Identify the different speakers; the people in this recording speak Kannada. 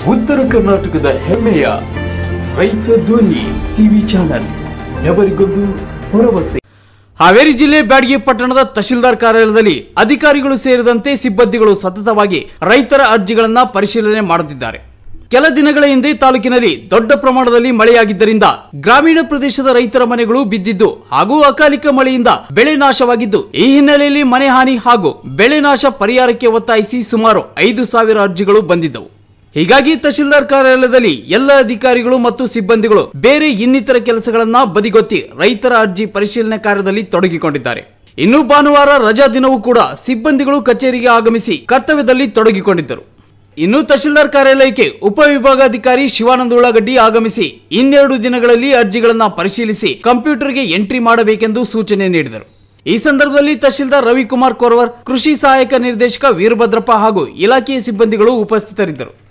Speaker 1: ಉತ್ತರ ಕರ್ನಾಟಕದ ಹೆಮ್ಮೆಯ ರೈತ ಧ್ವನಿ ಟಿವಿ ಚಾನಲ್ ఎవరిಗೊಂದು ಭರವಸೆ
Speaker 2: ಹಾವೇರಿ ಜಿಲ್ಲೆ ಬ್ಯಾಡಗಿ ಪಟ್ಟಣದ ತಹಶೀಲ್ದಾರ್ ಕಾರ್ಯಾಲಯದಲ್ಲಿ ಅಧಿಕಾರಿಗಳು ಸೇರಿದಂತೆ ಸಿಬ್ಬಂದಿಗಳು ಸತತವಾಗಿ ರೈತರ ಅರ್ಜಿಗಳನ್ನ ಪರಿಶೀಲನೆ ಮಾಡುತ್ತಿದ್ದಾರೆ ಕೆಲ ದಿನಗಳ ಹಿಂದೆ ತಾಲೂಕಿನಲ್ಲಿ ದೊಡ್ಡ ಪ್ರಮಾಣದಲ್ಲಿ ಮಳೆಯಾಗಿದ್ದರಿಂದ ಗ್ರಾಮೀಣ ಪ್ರದೇಶದ ರೈತರ ಮನೆಗಳು ಬಿದ್ದಿದ್ದು ಹಾಗೂ ಅಕಾಲಿಕ ಮಳೆಯಿಂದ ಬೆಳೆ ನಾಶವಾಗಿದ್ದು ಈ ಹಿನ್ನೆಲೆಯಲ್ಲಿ ಮನೆ ಹಾನಿ ಹಾಗೂ ಬೆಳೆ ನಾಶ ಪರಿಹಾರಕ್ಕೆ ಒತ್ತಾಯಿಸಿ ಸುಮಾರು ಐದು ಸಾವಿರ ಅರ್ಜಿಗಳು ಬಂದಿದ್ದವು ಹೀಗಾಗಿ ತಹಶೀಲ್ದಾರ್ ಕಾರ್ಯಾಲಯದಲ್ಲಿ ಎಲ್ಲ ಅಧಿಕಾರಿಗಳು ಮತ್ತು ಸಿಬ್ಬಂದಿಗಳು ಬೇರೆ ಇನ್ನಿತರ ಕೆಲಸಗಳನ್ನ ಬದಿಗೊತ್ತಿ ರೈತರ ಅರ್ಜಿ ಪರಿಶೀಲನೆ ಕಾರ್ಯದಲ್ಲಿ ತೊಡಗಿಕೊಂಡಿದ್ದಾರೆ ಇನ್ನು ಭಾನುವಾರ ರಜಾ ದಿನವೂ ಕೂಡ ಸಿಬ್ಬಂದಿಗಳು ಕಚೇರಿಗೆ ಆಗಮಿಸಿ ಕರ್ತವ್ಯದಲ್ಲಿ ತೊಡಗಿಕೊಂಡಿದ್ದರು ಇನ್ನು ತಹಶೀಲ್ದಾರ್ ಕಾರ್ಯಾಲಯಕ್ಕೆ ಉಪವಿಭಾಗಾಧಿಕಾರಿ ಶಿವಾನಂದ ಉಳ್ಳಾಗಡ್ಡಿ ಆಗಮಿಸಿ ಇನ್ನೆರಡು ದಿನಗಳಲ್ಲಿ ಅರ್ಜಿಗಳನ್ನ ಪರಿಶೀಲಿಸಿ ಕಂಪ್ಯೂಟರ್ಗೆ ಎಂಟ್ರಿ ಮಾಡಬೇಕೆಂದು ಸೂಚನೆ ನೀಡಿದರು ಈ ಸಂದರ್ಭದಲ್ಲಿ ತಹಶೀಲ್ದಾರ್ ರವಿಕುಮಾರ್ ಕೊರವರ್ ಕೃಷಿ ಸಹಾಯಕ ನಿರ್ದೇಶಕ ವೀರಭದ್ರಪ್ಪ ಹಾಗೂ ಇಲಾಖೆಯ ಸಿಬ್ಬಂದಿಗಳು ಉಪಸ್ಥಿತರಿದ್ದರು